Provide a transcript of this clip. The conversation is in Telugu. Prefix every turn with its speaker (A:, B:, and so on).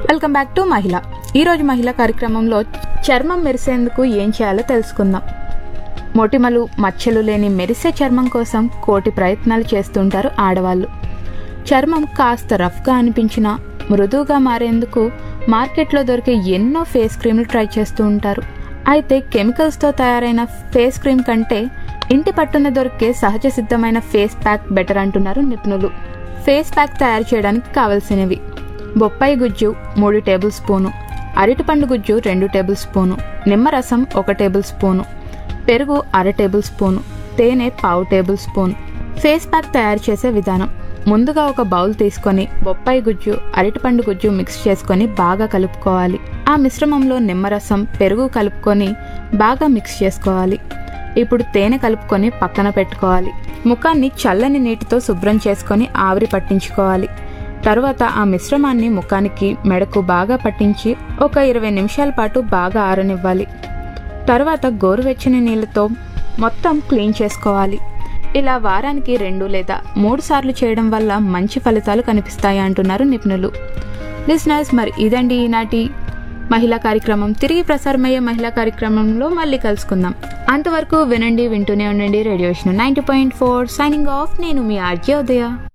A: వెల్కమ్ బ్యాక్ టు మహిళ ఈరోజు మహిళా కార్యక్రమంలో చర్మం మెరిసేందుకు ఏం చేయాలో తెలుసుకుందాం మొటిమలు మచ్చలు లేని మెరిసే చర్మం కోసం కోటి ప్రయత్నాలు చేస్తుంటారు ఆడవాళ్ళు చర్మం కాస్త రఫ్గా అనిపించినా మృదువుగా మారేందుకు మార్కెట్లో దొరికే ఎన్నో ఫేస్ క్రీమ్లు ట్రై చేస్తూ ఉంటారు అయితే కెమికల్స్తో తయారైన ఫేస్ క్రీమ్ కంటే ఇంటి పట్టున దొరికే సహజ సిద్ధమైన ఫేస్ ప్యాక్ బెటర్ అంటున్నారు నిపుణులు ఫేస్ ప్యాక్ తయారు చేయడానికి కావలసినవి బొప్పాయి గుజ్జు మూడు టేబుల్ స్పూను అరటిపండు గుజ్జు రెండు టేబుల్ స్పూను నిమ్మరసం ఒక టేబుల్ స్పూను పెరుగు అర టేబుల్ స్పూను తేనె పావు టేబుల్ స్పూన్ ఫేస్ ప్యాక్ తయారు చేసే విధానం ముందుగా ఒక బౌల్ తీసుకొని బొప్పాయి గుజ్జు అరటిపండు గుజ్జు మిక్స్ చేసుకొని బాగా కలుపుకోవాలి ఆ మిశ్రమంలో నిమ్మరసం పెరుగు కలుపుకొని బాగా మిక్స్ చేసుకోవాలి ఇప్పుడు తేనె కలుపుకొని పక్కన పెట్టుకోవాలి ముఖాన్ని చల్లని నీటితో శుభ్రం చేసుకొని ఆవిరి పట్టించుకోవాలి తరువాత ఆ మిశ్రమాన్ని ముఖానికి మెడకు బాగా పట్టించి ఒక ఇరవై నిమిషాల పాటు బాగా ఆరనివ్వాలి తర్వాత గోరువెచ్చని నీళ్ళతో మొత్తం క్లీన్ చేసుకోవాలి ఇలా వారానికి రెండు లేదా మూడు సార్లు చేయడం వల్ల మంచి ఫలితాలు కనిపిస్తాయి అంటున్నారు నిపుణులు లిసనర్స్ మరి ఇదండి ఈనాటి మహిళా కార్యక్రమం తిరిగి ప్రసారమయ్యే మహిళా కార్యక్రమంలో మళ్ళీ కలుసుకుందాం అంతవరకు వినండి వింటూనే ఉండండి radio ninety point four signing off నేను మీ ఆర్జే ఉదయ